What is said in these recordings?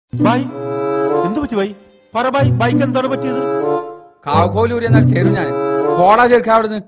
bye എന്ത് പറ്റി bye പറ ബായ് ബൈക്ക് എന്താണ് പറ്റിയത് കാവക്കോലൂരി എന്നാൽ ചേരും ഞാൻ പോടാ ചേർക്ക അവിടുന്ന്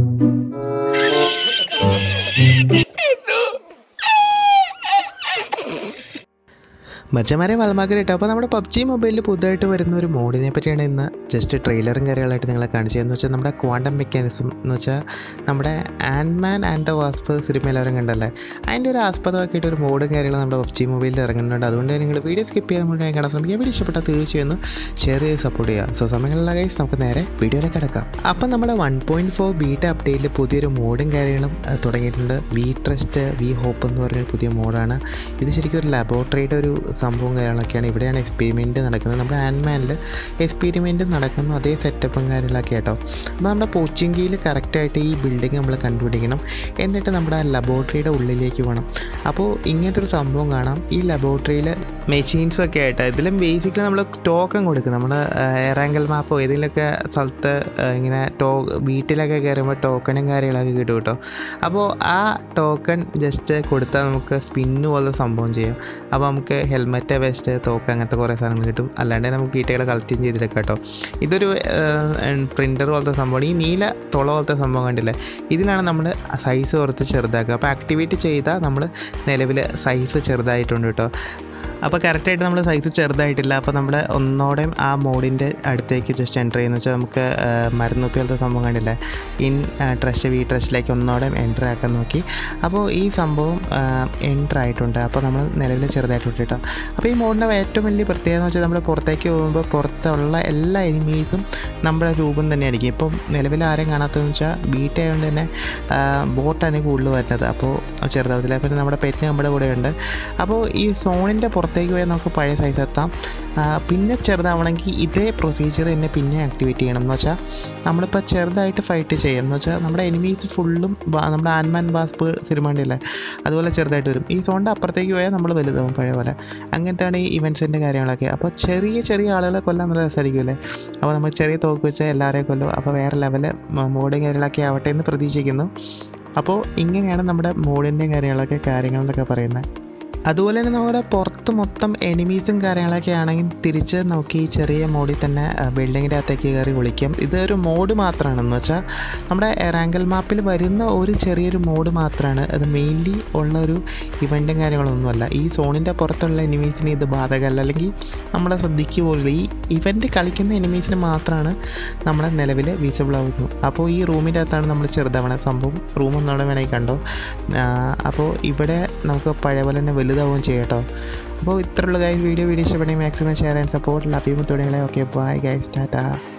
മച്ചമാരെ വൽമാഗ്രേറ്റ് അപ്പോൾ നമ്മുടെ പബ്ജി മൊബൈലിൽ പുതുതായിട്ട് വരുന്ന ഒരു മോഡിനെ പറ്റിയാണ് ഇന്ന് ജസ്റ്റ് ട്രെയിലറും കാര്യങ്ങളായിട്ട് നിങ്ങളെ കാണിച്ചത് എന്ന് വെച്ചാൽ നമ്മുടെ ക്വാണ്ടം മെക്കാനിസം എന്ന് വെച്ചാൽ നമ്മുടെ Ant Man and the Wasp cinema എല്ലാവരും കണ്ടല്ലേ അതിൻ്റെ ഒരു ആസ്പദമാക്കിയിട്ട് ഒരു മോഡും കാര്യങ്ങളും നമ്മുടെ പബ്ജി മൊബൈലിൽ ഇറങ്ങുന്നുണ്ട് അതുകൊണ്ട് തന്നെ നിങ്ങൾ വീഡിയോ സ്കിപ്പ് ചെയ്യാൻ വേണ്ടി കാണാൻ ശ്രമിക്കുക വീഡിയോ ഇഷ്ടപ്പെട്ടാൽ തീർച്ചയായും ഷെയർ ചെയ്ത് സപ്പോർട്ട് ചെയ്യുക സോ സമയങ്ങളിലെ ഗൈസ് നമുക്ക് നേരെ വീഡിയോയിലേക്ക് കിടക്കാം അപ്പം നമ്മുടെ വൺ പോയിൻറ്റ് ഫോർ ബീറ്റ അപ്ഡേറ്റിൽ പുതിയൊരു മോഡും കാര്യങ്ങളും ആ, തുടങ്ങിയിട്ടുണ്ട് വി ട്രസ്റ്റ് വി ഹോപ്പ് എന്ന് പറഞ്ഞൊരു പുതിയ മോഡാണ് ഇത് ശരിക്കും ഒരു ലബോറട്ടറിയുടെ ഒരു സംഭവം കാര്യങ്ങളൊക്കെയാണ് ഇവിടെയാണ് എക്സ്പെരിമെൻറ്റ് നടക്കുന്നത് നമ്മുടെ ആൻഡ്മാനിൽ എക്സ്പെരിമെൻറ്റ് നടക്കുന്നു അതേ സെറ്റപ്പും കാര്യങ്ങളൊക്കെ കേട്ടോ അപ്പോൾ നമ്മുടെ പോച്ചിങ്കിയിൽ കറക്റ്റായിട്ട് ഈ ബിൽഡിംഗ് നമ്മൾ കണ്ടുപിടിക്കണം എന്നിട്ട് നമ്മുടെ ആ ലബോറട്ടറിയുടെ ഉള്ളിലേക്ക് പോകണം അപ്പോൾ ഇങ്ങനത്തെ ഒരു സംഭവം കാണാം ഈ ലബോറട്ടറിയിൽ മെഷീൻസ് ഒക്കെ ആയിട്ട് ഇതിലും ബേസിക്കലി നമ്മൾ ടോക്കൺ കൊടുക്കും നമ്മൾ എറാങ്കൽ മാപ്പോ ഏതെങ്കിലുമൊക്കെ സ്ഥലത്ത് ആ, ഇങ്ങനെ ടോ വീട്ടിലൊക്കെ കയറുമ്പോൾ ടോക്കണും കാര്യങ്ങളൊക്കെ കിട്ടും കേട്ടോ അപ്പോൾ ആ ടോക്കൺ ജസ്റ്റ് കൊടുത്താൽ നമുക്ക് സ്പിന്ന് പോലെ സംഭവം ചെയ്യാം അപ്പോൾ നമുക്ക് ഹെൽമെറ്റ് വെസ്റ്റ് തോക്ക് അങ്ങനത്തെ കുറേ സാധനങ്ങൾ കിട്ടും അല്ലാണ്ട് നമുക്ക് വീട്ടുകളെ കളക്റ്റും ചെയ്തെടുക്കാം കേട്ടോ ഇതൊരു പ്രിൻ്റർ പോലത്തെ സംഭവമാണ് ഈ നീല തുള പോലത്തെ സംഭവം കണ്ടില്ലേ ഇതിലാണ് നമ്മൾ സൈസ് കുറച്ച് ചെറുതാക്കുക അപ്പോൾ ആക്ടിവേറ്റ് ചെയ്താൽ നമ്മൾ നിലവിൽ സൈസ് ചെറുതായിട്ടുണ്ട് കേട്ടോ അപ്പോൾ കറക്റ്റായിട്ട് നമ്മൾ സൈസ് ചെറുതായിട്ടില്ല അപ്പോൾ നമ്മുടെ ഒന്നോടെയും ആ മോഡിൻ്റെ അടുത്തേക്ക് ജസ്റ്റ് എൻ്റർ ചെയ്യുന്ന വെച്ചാൽ നമുക്ക് ആ, മരുന്നുപ്പി പോലത്തെ സംഭവം കണ്ടില്ലേ ഇൻ ട്രഷ് വി ട്രഷിലേക്ക് ഒന്നോടെയും എൻ്റർ ആക്കാൻ നോക്കി അപ്പോൾ ഈ സംഭവം എൻ്റർ ആയിട്ടുണ്ട് അപ്പോൾ നമ്മൾ നിലവിൽ ചെറുതായിട്ട് വിട്ടിട്ടോ അപ്പോൾ ഈ മോഡിൻ്റെ ഏറ്റവും വലിയ പ്രത്യേകത എന്ന് വെച്ചാൽ നമ്മൾ പുറത്തേക്ക് പോകുമ്പോൾ പുറത്തുള്ള എല്ലാ എനിമീസും നമ്മുടെ രൂപം തന്നെയായിരിക്കും ഇപ്പം നിലവിൽ ആരെയും കാണാത്തതെന്ന് വെച്ചാൽ ബീറ്റ് ആയതുകൊണ്ട് തന്നെ ബോട്ടാണ് കൂടുതൽ വരുന്നത് അപ്പോൾ ചെറുതാവത്തില്ല പിന്നെ നമ്മുടെ പെറ്റ് നമ്മുടെ കൂടെ ഉണ്ട് അപ്പോൾ ഈ സോണിൻ്റെ പുറത്തേക്ക് പോയാൽ നമുക്ക് പഴയ സൈസ് എത്താം ആ, പിന്നെ ചെറുതാവണമെങ്കിൽ ഇതേ പ്രൊസീജിയർ തന്നെ പിന്നെ ആക്ടിവേറ്റ് ചെയ്യണം എന്ന് വെച്ചാൽ നമ്മളിപ്പോൾ ചെറുതായിട്ട് ഫൈറ്റ് ചെയ്യും എന്ന് വെച്ചാൽ നമ്മുടെ എനിമീസ് ഫുള്ളും നമ്മുടെ ആൻമാൻ ബാസ്പ് സിനിമ ഉണ്ടല്ലേ അതുപോലെ ചെറുതായിട്ട് വരും ഈ സോണിൻ്റെ അപ്പുറത്തേക്ക് പോയാൽ നമ്മൾ വലുതാവും പഴയ പോലെ അങ്ങനത്തെയാണ് ഈ ഇവൻസിൻ്റെ കാര്യങ്ങളൊക്കെ അപ്പോൾ ചെറിയ ചെറിയ ആളുകളെ കൊല്ലാൻ നല്ല രസമായിരിക്കുമല്ലേ അപ്പോൾ നമ്മൾ ചെറിയ തോക്ക് വെച്ചാൽ എല്ലാവരെയും കൊല്ലും അപ്പോൾ വേറെ ലെവല് മോഡും കാര്യങ്ങളൊക്കെ ആവട്ടെ എന്ന് പ്രതീക്ഷിക്കുന്നു അപ്പോൾ ഇങ്ങനെയാണ് നമ്മുടെ മോഡിൻ്റെയും കാര്യങ്ങളൊക്കെ കാര്യങ്ങളെന്നൊക്കെ പറയുന്നത് അതുപോലെ തന്നെ നമ്മുടെ പുറത്ത് മൊത്തം എനിമീസും കാര്യങ്ങളൊക്കെ ആണെങ്കിൽ തിരിച്ച് നമുക്ക് ഈ ചെറിയ മോഡിൽ തന്നെ ബിൽഡിങ്ങിൻ്റെ അകത്തേക്ക് കയറി വിളിക്കാം ഇതൊരു മോഡ് മാത്രമാണെന്ന് വെച്ചാൽ നമ്മുടെ റാങ്കൽ മാപ്പിൽ വരുന്ന ഒരു ചെറിയൊരു മോഡ് മാത്രമാണ് അത് മെയിൻലി ഉള്ള ഒരു ഇവൻറ്റും കാര്യങ്ങളൊന്നുമല്ല ഈ സോണിൻ്റെ പുറത്തുള്ള എനിമീസിന് ഇത് ബാധകമല്ല അല്ലെങ്കിൽ നമ്മളെ ശ്രദ്ധിക്കുക പോലും ഈ ഇവൻറ്റ് കളിക്കുന്ന എനിമീസിന് മാത്രമാണ് നമ്മളെ നിലവിൽ വിസിബിൾ ആവുന്നു അപ്പോൾ ഈ റൂമിൻ്റെ അകത്താണ് നമ്മൾ ചെറുതാവണ സംഭവം റൂം ഒന്നുകൂടെ വേണമെങ്കിൽ കണ്ടോ ആ, അപ്പോൾ ഇവിടെ നമുക്ക് പഴയ പോലെ തന്നെ വലുതാവുകയും ചെയ്യാം കേട്ടോ അപ്പോൾ ഇത്രയുള്ള ഗൈസ് വീഡിയോ വീഡിയോ ഇഷ്ടപ്പെടുമെങ്കിൽ മാക്സിമം ഷെയർ ആൻഡ് സപ്പോർട്ട് ലഭ്യമത്തോടെ ഓക്കെ ബൈ ഗൈസ് ടാറ്റാ